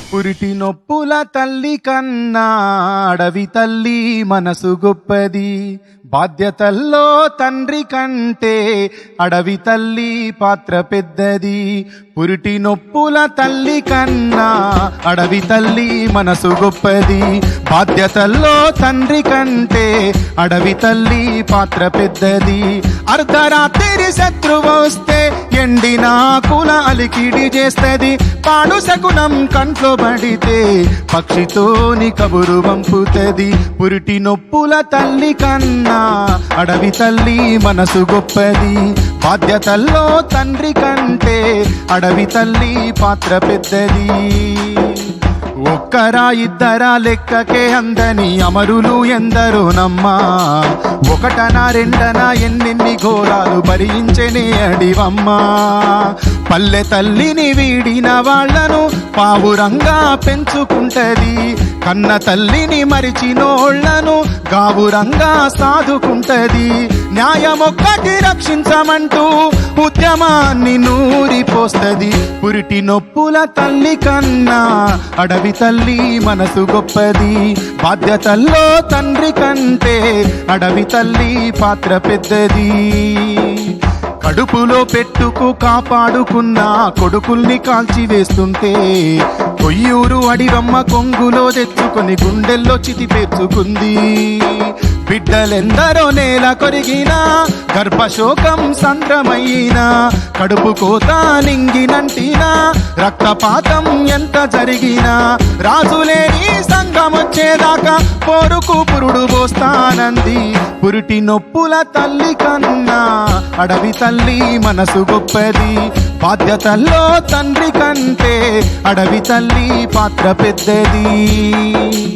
పురిటి నొప్పుల తల్లి కన్నా అడవి తల్లి మనసు గొప్పది బాధ్యతల్లో తండ్రి కంటే అడవి తల్లి పాత్ర పెద్దది పురిటి నొప్పుల తల్లి కన్నా అడవి తల్లి మనసు గొప్పది బాధ్యతల్లో తండ్రి కంటే అడవి తల్లి పాత్ర పెద్దది అర్ధరాత్రి శత్రువు వస్తే ఎండిన కుల అలికిడి చేస్తది పాడు శకునం కంట్లో పడితే పక్షితోని కబురు పంపుతది పురిటి నొప్పుల తల్లి కన్నా అడవి తల్లి మనసు గొప్పది బాధ్యతల్లో తండ్రి కంటే అడవి తల్లి పాత్ర పెద్దది ఒక్కరా ఇద్దరా లెక్కకే అందని అమరులు ఎందరో నమ్మా ఒకటనా రెండనా ఎన్నెన్ని ఘోరాలు భరించనే అడివమ్మా పల్లె తల్లిని వీడిన వాళ్లను పావురంగా పెంచుకుంటది కన్న తల్లిని మరిచినోళ్లను గావురంగా సాదుకుంటది న్యాయమొక్కటి రక్షించమంటూ ఉద్యమాన్ని నూరిపోస్తది పురిటి నొప్పుల తల్లి కన్నా అడవి తల్లి మనసు గొప్పది బాధ్యతల్లో తండ్రి కంటే అడవి తల్లి పాత్ర పెద్దది కడుపులో పెట్టుకు కాపాడుకున్న కొడుకుల్ని కాల్చి వేస్తుంటే కొయ్యూరు అడిరమ్మ కొంగులో తెచ్చుకొని గుండెల్లో చితి పేర్చుకుంది బిడ్డలెందరో నేల కొరిగినా గర్భశోకం సంద్రమైనా కడుపు కోత నింగినంటినా రక్తపాతం ఎంత జరిగినా రాజులేని సంఘం వచ్చేదాకా పోరుకు పురుడు పోస్తానంది పురిటి నొప్పుల తల్లి కన్నా అడవి తల్లి మనసు గొప్పది బాధ్యతల్లో తండ్రి కంటే అడవి తల్లి పాత్ర పెద్దది